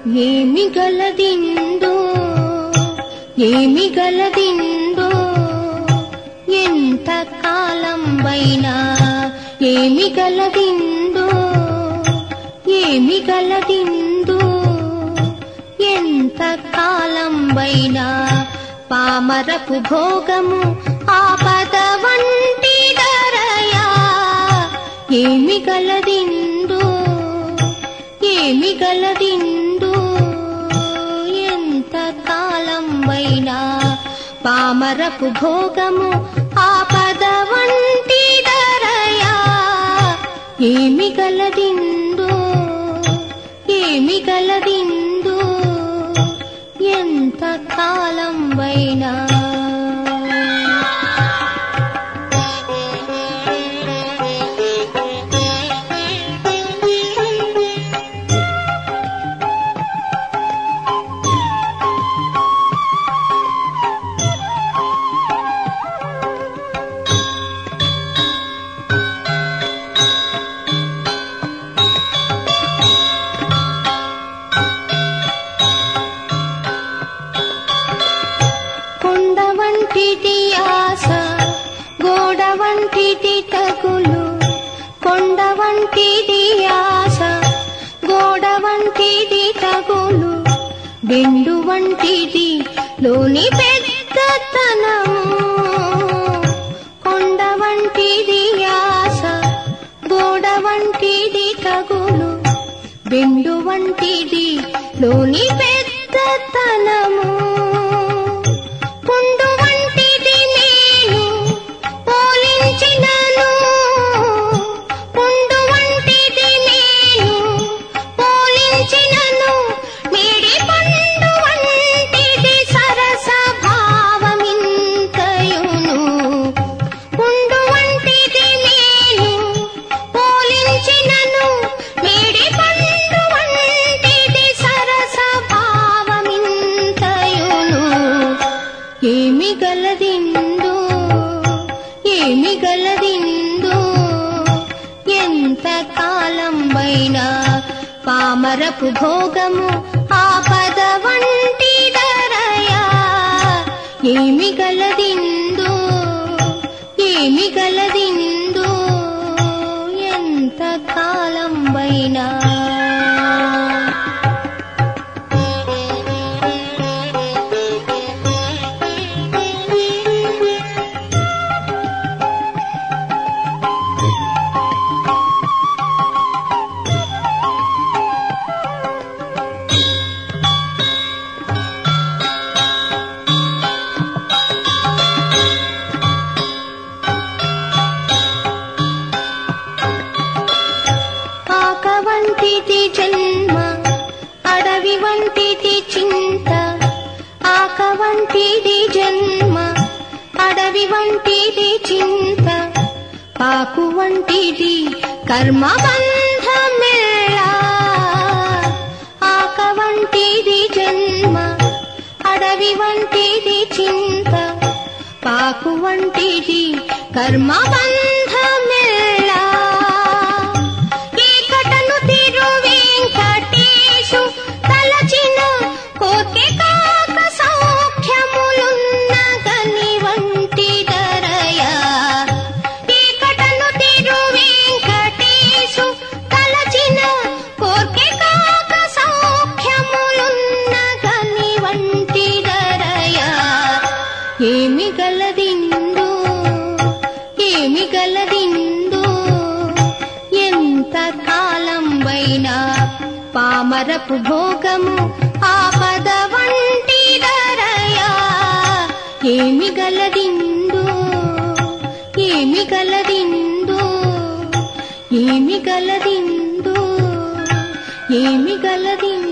ఏమి గలదిందో ఏమి గలదిందో ఎంత కాలం వైనా ఏమి గలదిందో ఏమి గలదిందో ఎంత కాలం వైనా పామరపు భోగము ఆపద వంటి ధరయా ఏమి గలదిందో ఏమి గలదిందో ఎంత కాలం వైనా పామరపు భోగము ఆపద వంటి ధరయా ఏమి గలదిందో ఏమి గలదిందో ఎంత కాలం వైనా కొండ వంటిది ఆశ గోడ వంటిది తగులు కొండ వంటిది ఆశ గోడ వంటిది తగులు బెండు వంటిది లోని పెద్దతనము కొండ వంటిది ఆశ గోడ వంటిది తగులు బెండు వంటిది లోని పెద్దతనము పుండు వంటిది నేను పోలించినను పుండు వంటిది నేను పోలించినను మేడి పండు వంటిది సరస భావమింతయును పుండు వంటిది నేను పోలించినను మేడి పండు వంటిది సరస భావమింతయును ఏమి గలదిందో ఏమి గలదిందో ఎంత కాలం వైనా పామరపు భోగము ఆపద వంటి ధరయా ఏమి గలదిందో ఏమి గలదిందో ఎంత కాలం వైనా ఆక వంటిది జన్మ అడవి వంటిది చింత ఆక వంటిది జన్మ అడవి వంటిది చింత పాకు వంటిది కర్మ బంధమెళ్ళ ఆక వంటిది జన్మ అడవి వంటిది చింత పాకు వంటిది కర్మ బంధమెళ్ళ ఈకటను తిరు వెంకటేశు తలచిన కోటి కాక సౌఖ్యములున్న గని వంటి ధరయా ఈకటను తిరు వెంకటేశు తలచిన కోటి కాక సౌఖ్యములున్న గని వంటి ధరయా ఏమి గలదిందో ఏమి గలదిందో ఎంత కాలం వైనా పామరపు భోగము ఆపద వంటి ధరయా ఏమి గలదిందో ఏమి గలదిందో ఏమి గలదిందో ఏమి గలదిందో